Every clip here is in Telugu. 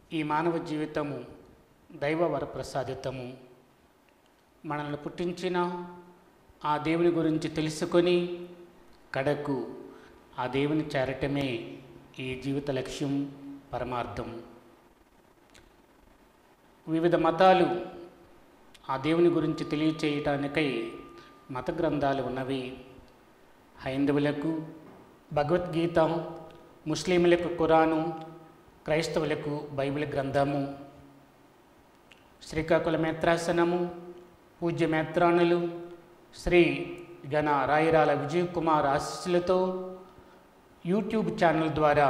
ఈ మానవ జీవితము దైవ వరప్రసాదితము మనల్ని పుట్టించిన ఆ దేవుని గురించి తెలుసుకొని కడకు ఆ దేవుని చేరటమే ఈ జీవిత లక్ష్యం పరమార్థం వివిధ మతాలు ఆ దేవుని గురించి తెలియచేయటానికై మత గ్రంథాలు ఉన్నవి హైందవులకు భగవద్గీత ముస్లింలకు ఖురాను క్రైస్తవులకు బైబిల్ గ్రంథము శ్రీకాకుళ మేత్రాసనము పూజ్య మేత్రానులు శ్రీ గణ రాయిరాల విజయ్ కుమార్ ఆశీస్సులతో యూట్యూబ్ ఛానల్ ద్వారా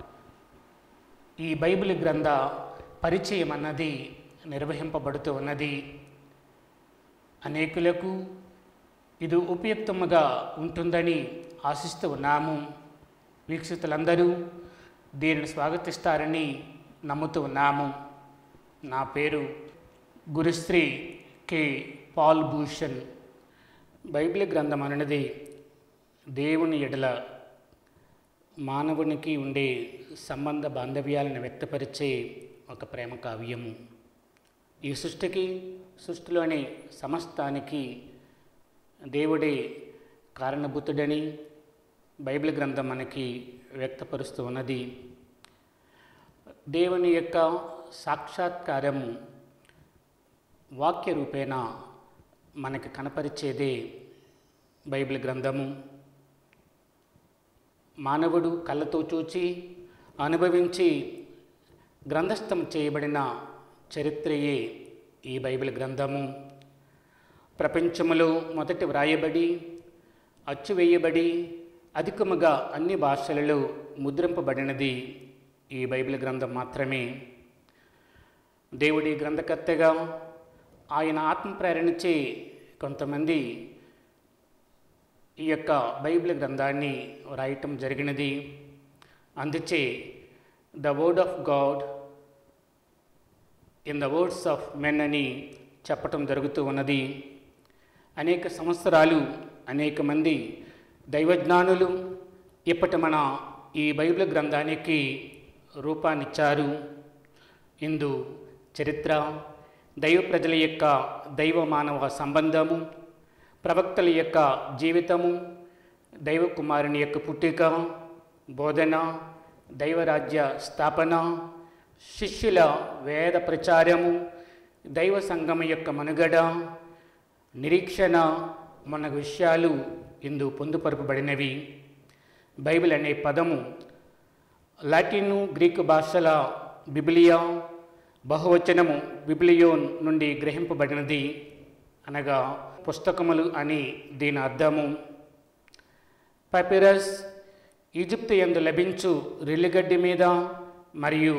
ఈ బైబిల్ గ్రంథ పరిచయం అన్నది నిర్వహింపబడుతూ ఉన్నది అనేకులకు ఇది ఉపయుక్తముగా ఉంటుందని ఆశిస్తూ ఉన్నాము వీక్షితులందరూ దీనిని స్వాగతిస్తారని నమ్ముతూ ఉన్నాము నా పేరు Gurushri K Paul Bhushan Bible గ్రంథం అనేది దేవుని ఎడల మానవునికి ఉండే సంబంధ బాంధవ్యాలను వ్యక్తపరిచే ఒక ప్రేమ కావ్యము ఈ సృష్టికి సృష్టిలోని సమస్తానికి దేవుడే కారణభూతుడని బైబిల్ గ్రంథం మనకి వ్యక్తపరుస్తూ ఉన్నది దేవుని యొక్క సాక్షాత్కారము వాక్య రూపేణ మనకి కనపరిచేదే బైబిల్ గ్రంథము మానవుడు కళ్ళతో చూచి అనుభవించి గ్రంథస్థం చేయబడిన చరిత్రయే ఈ బైబిల్ గ్రంథము ప్రపంచములో మొదటి వ్రాయబడి అచ్చువేయబడి అధికముగా అన్ని భాషలలో ముద్రింపబడినది ఈ బైబిల్ గ్రంథం మాత్రమే దేవుడి గ్రంథకర్తగా ఆయన ఆత్మ ప్రేరణచే కొంతమంది ఈ యొక్క బైబిల్ గ్రంథాన్ని రాయటం జరిగినది అందుచే the word of God in the words of men అని చెప్పటం జరుగుతూ ఉన్నది అనేక సంవత్సరాలు అనేక మంది దైవజ్ఞానులు ఇప్పటి మన ఈ బైబిల్ గ్రంథానికి రూపాన్నిచ్చారు ఇందు చరిత్ర దైవ ప్రజల యొక్క దైవ మానవ సంబంధము ప్రవక్తల యొక్క జీవితము దైవ కుమారుని యొక్క పుట్టిక బోధన దైవరాజ్య స్థాపన శిష్యుల వేద ప్రచారము దైవ సంగమ యొక్క మనుగడ నిరీక్షణ మన విషయాలు ఇందు పొందుపరపబడినవి బైబిల్ అనే పదము లాటిను గ్రీకు భాషల బిబిలియా బహువచనము బిబిలియోన్ నుండి గ్రహింపబడినది అనగా పుస్తకములు అని దీని అర్థము పపిరస్ ఈజిప్టు యందు లభించు రిల్లిగడ్డి మీద మరియు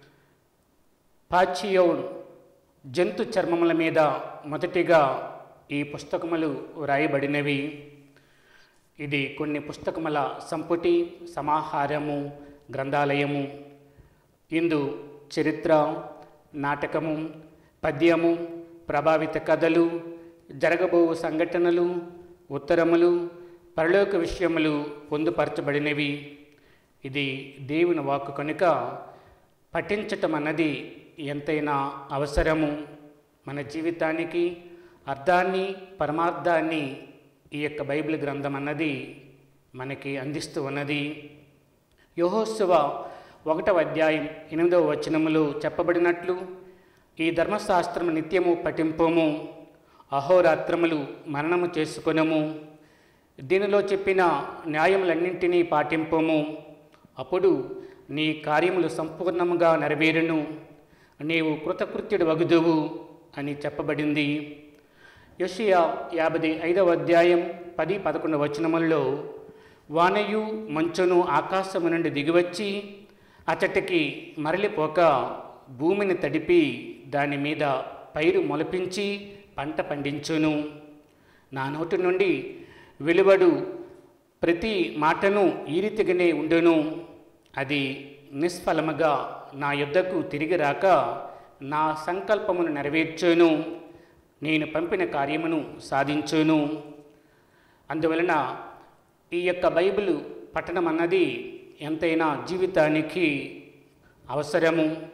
పాచియోన్ జంతు చర్మముల మీద మొదటిగా ఈ పుస్తకములు వ్రాయబడినవి ఇది కొన్ని పుస్తకముల సంపుటి సమాహారము గ్రంథాలయము ఇందు చరిత్ర నాటకము పద్యము ప్రభావిత కథలు జరగబో సంఘటనలు ఉత్తరములు పరలోక విషయములు పొందుపరచబడినవి ఇది దేవుని వాక్కు కనుక పఠించటం అన్నది ఎంతైనా అవసరము మన జీవితానికి అర్థాన్ని పరమార్థాన్ని ఈ యొక్క బైబిల్ గ్రంథం అన్నది మనకి అందిస్తూ ఉన్నది యోహోత్సవ ఒకటవ అధ్యాయం ఎనిమిదవ వచనములు చెప్పబడినట్లు ఈ ధర్మశాస్త్రం నిత్యము పఠింపము అహోరాత్రములు మరణము చేసుకొనము దీనిలో చెప్పిన న్యాయములన్నింటినీ పాటింపము అప్పుడు నీ కార్యములు సంపూర్ణముగా నెరవేరును నీవు కృతకృత్యుడు వగుదువు అని చెప్పబడింది యషియా యాభై ఐదవ అధ్యాయం పది పదకొండు వచనములలో వానయు మంచును ఆకాశము నుండి దిగివచ్చి అతటికి మరలిపోక భూమిని తడిపి దాని మీద పైరు మొలపించి పంట పండించును నా నోటి నుండి వెలువడు ప్రతి మాటను ఈ రీతిగానే ఉండును అది నిష్ఫలముగా నా యుద్ధకు తిరిగి రాక నా సంకల్పమును నెరవేర్చును నేను పంపిన కార్యమును సాధించును అందువలన ఈ యొక్క బైబిల్ పఠనం అన్నది ఎంతైనా జీవితానికి అవసరము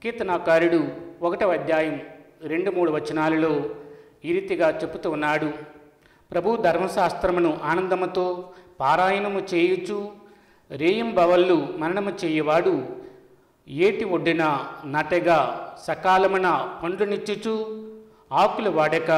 కీర్తనాకారుడు ఒకటవ అధ్యాయం రెండు మూడు వచనాలలో ఈ రీతిగా చెప్పుతూ ఉన్నాడు ప్రభు ధర్మశాస్త్రమును ఆనందముతో పారాయణము చేయుచు రేయింబవళ్ళు మరణము చేయవాడు ఏటి ఒడ్డున నటగా సకాలమున పండ్లునిచ్చుచు ఆకులు వాడక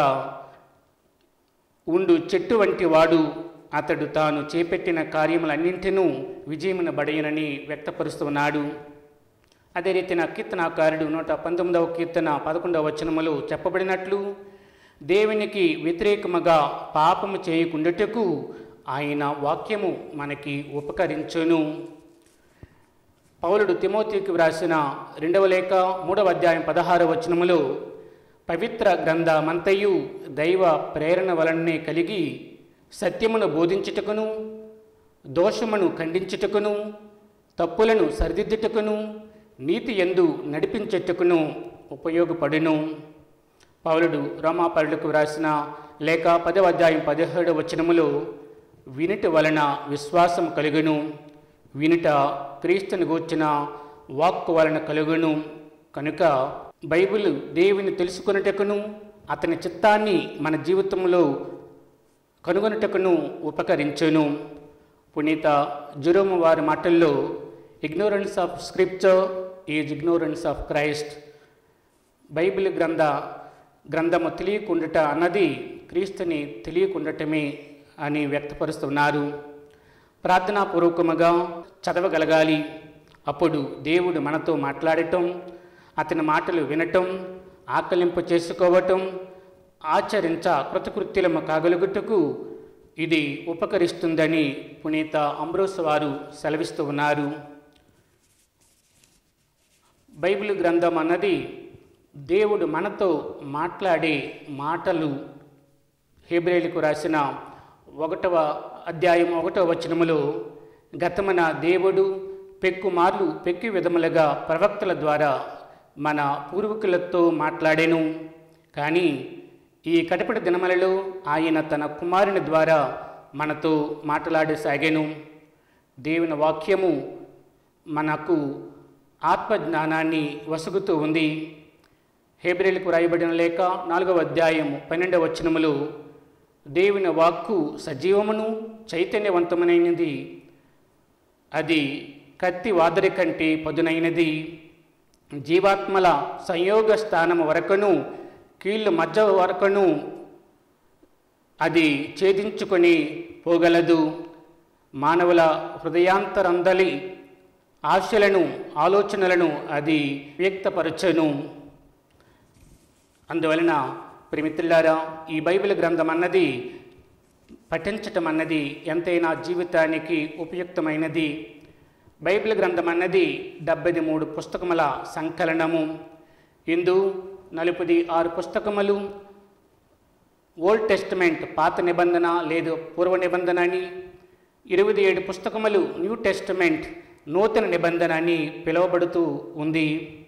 ఉండు చెట్టు వంటి వాడు అతడు తాను చేపట్టిన కార్యములన్నింటినూ విజయమున బడయనని వ్యక్తపరుస్తున్నాడు అదే రీతిన కీర్తనాకారుడు నూట పంతొమ్మిదవ కీర్తన పదకొండవ వచనములో చెప్పబడినట్లు దేవునికి వ్యతిరేకముగా పాపము చేయకుండాటకు ఆయన వాక్యము మనకి ఉపకరించును పౌలుడు తిమోతికి వ్రాసిన రెండవ లేఖ మూడవ అధ్యాయం పదహారవ వచనములో పవిత్ర గ్రంథమంతయు దైవ ప్రేరణ వలనే కలిగి సత్యమును బోధించుటకును దోషమును ఖండించుటకును తప్పులను సరిదిద్దుటకును నీతి ఎందు నడిపించుటకును ఉపయోగపడును పౌలుడు రోమాపరులకు వ్రాసిన లేక పదవ అధ్యాయం పదిహేడవ వచనములో వినుట వలన విశ్వాసం కలుగును వినుట క్రీస్తుని గూర్చిన వాక్కు వలన కలుగును కనుక బైబిల్ దేవుని తెలుసుకొనుటకును అతని చిత్తాన్ని మన జీవితంలో కనుగొనుటకును ఉపకరించును పునీత జురోము వారి మాటల్లో ignorance of scripture is ignorance of Christ Bible గ్రంథ గ్రంథము తెలియకుండుట అన్నది క్రీస్తుని తెలియకుండటమే అని వ్యక్తపరుస్తున్నారు ప్రార్థనాపూర్వకముగా చదవగలగాలి అప్పుడు దేవుడు మనతో మాట్లాడటం అతని మాటలు వినటం ఆకలింపు చేసుకోవటం ఆచరించ కృతకృత్యులము కాగలుగుటకు ఇది ఉపకరిస్తుందని పునీత అంబ్రోస్ వారు సెలవిస్తూ ఉన్నారు బైబిల్ గ్రంథం అన్నది దేవుడు మనతో మాట్లాడే మాటలు హేబ్రేలకు రాసిన ఒకటవ అధ్యాయం ఒకటవ వచనములో గతమన దేవుడు పెక్కుమార్లు పెక్కు విధములుగా ప్రవక్తల ద్వారా మన పూర్వీకులతో మాట్లాడెను కానీ ఈ కడపటి దినములలో ఆయన తన కుమారుని ద్వారా మనతో మాట్లాడసాగాను దేవుని వాక్యము మనకు ఆత్మజ్ఞానాన్ని వసుగుతూ ఉంది హేబ్రేలకు రాయబడిన లేక నాలుగవ అధ్యాయం పన్నెండవ వచనములో దేవుని వాక్కు సజీవమును చైతన్యవంతమైనది అది కత్తి వాదరి కంటే పదునైనది జీవాత్మల సంయోగ స్థానము వరకును కీళ్ళు మధ్య వరకును అది ఛేదించుకొని పోగలదు మానవుల హృదయాంతరందలి ఆశలను ఆలోచనలను అది వ్యక్తపరచను అందువలన ప్రిమిత్రులారా ఈ బైబిల్ గ్రంథం అన్నది పఠించటం అన్నది ఎంతైనా జీవితానికి ఉపయుక్తమైనది బైబిల్ గ్రంథం అన్నది డెబ్బై మూడు పుస్తకముల సంకలనము ఇందు నలుపుది ఆరు పుస్తకములు ఓల్డ్ టెస్ట్మెంట్ పాత నిబంధన లేదు పూర్వ నిబంధన అని ఇరవై ఏడు పుస్తకములు న్యూ టెస్ట్మెంట్ నూతన నిబంధన అని పిలువబడుతూ ఉంది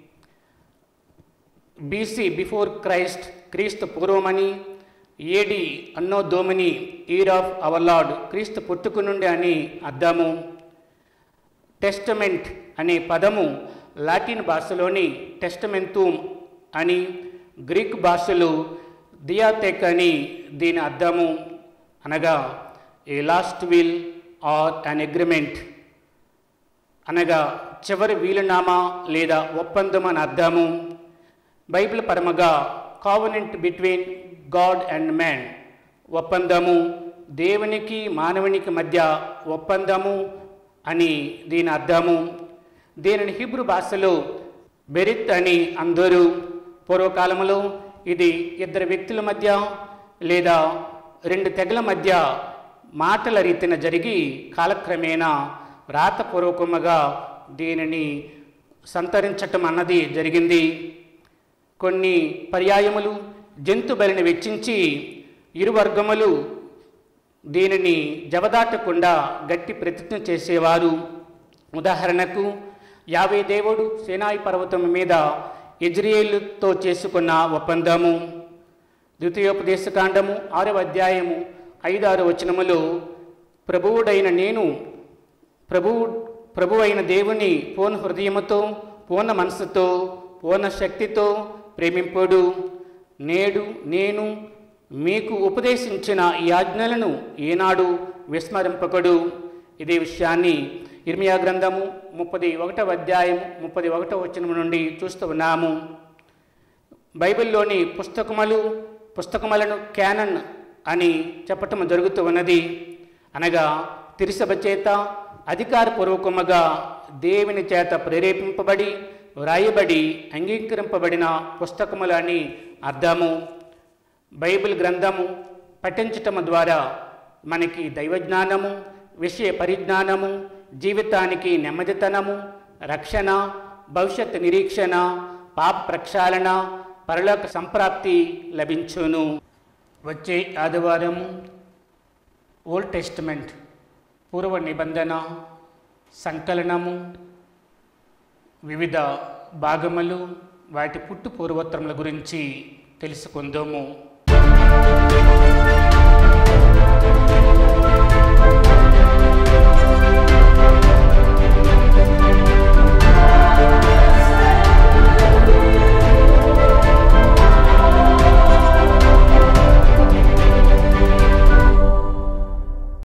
బీసీ బిఫోర్ క్రైస్ట్ క్రీస్తు పూర్వమని AD anno domini year of our lord క్రీస్తు పుట్టుకు నుండి అని అర్థము టెస్టమెంట్ అనే పదము లాటిన్ భాషలోని టెస్టమెంతూమ్ అని గ్రీక్ భాషలో దియాతెక్ అని దీని అర్థము అనగా a last will or an agreement అనగా చివరి వీలునామా లేదా ఒప్పందం అని అర్థము బైబిల్ పరమగా covenant between God and man ఒప్పందము దేవునికి మానవునికి మధ్య ఒప్పందము అని దీని అర్థము దీనిని హిబ్రు భాషలో బెరిత్ అని అందరూ పూర్వకాలంలో ఇది ఇద్దరు వ్యక్తుల మధ్య లేదా రెండు తెగల మధ్య మాటల రీతిన జరిగి కాలక్రమేణా వ్రాతపూర్వకముగా దీనిని సంతరించటం అన్నది జరిగింది కొన్ని పర్యాయములు జంతు బలిని వెచ్చించి ఇరు వర్గములు దీనిని జవదాటకుండా గట్టి ప్రతిజ్ఞ చేసేవారు ఉదాహరణకు యావే దేవుడు సేనాయి పర్వతం మీద ఇజ్రాయేలుతో చేసుకున్న ఒప్పందము ద్వితీయోపదేశకాండము ఆరవ అధ్యాయము ఐదు ఆరు వచనములో ప్రభువుడైన నేను ప్రభువు ప్రభు అయిన దేవుని పూర్ణ హృదయముతో పూర్ణ మనసుతో పూర్ణ శక్తితో ప్రేమింపుడు నేడు నేను మీకు ఉపదేశించిన ఈ ఆజ్ఞలను ఏనాడు విస్మరింపకడు ఇదే విషయాన్ని ఇర్మియా గ్రంథము ముప్పది ఒకటవ అధ్యాయం ముప్పది ఒకటవ వచనం నుండి చూస్తూ ఉన్నాము బైబిల్లోని పుస్తకములు పుస్తకములను క్యానన్ అని చెప్పటం జరుగుతూ ఉన్నది అనగా తిరుసభ చేత అధికారపూర్వకముగా దేవుని చేత ప్రేరేపింపబడి వ్రాయబడి అంగీకరింపబడిన పుస్తకములు అని అర్థము బైబిల్ గ్రంథము పఠించటం ద్వారా మనకి దైవజ్ఞానము విషయ పరిజ్ఞానము జీవితానికి నెమ్మదితనము రక్షణ భవిష్యత్ నిరీక్షణ పాప ప్రక్షాళన పరలోక సంప్రాప్తి లభించును వచ్చే ఆదివారం ఓల్డ్ టెస్టిమెంట్ పూర్వ నిబంధన సంకలనము వివిధ భాగములు వాటి పుట్టు పూర్వోత్తరముల గురించి తెలుసుకుందాము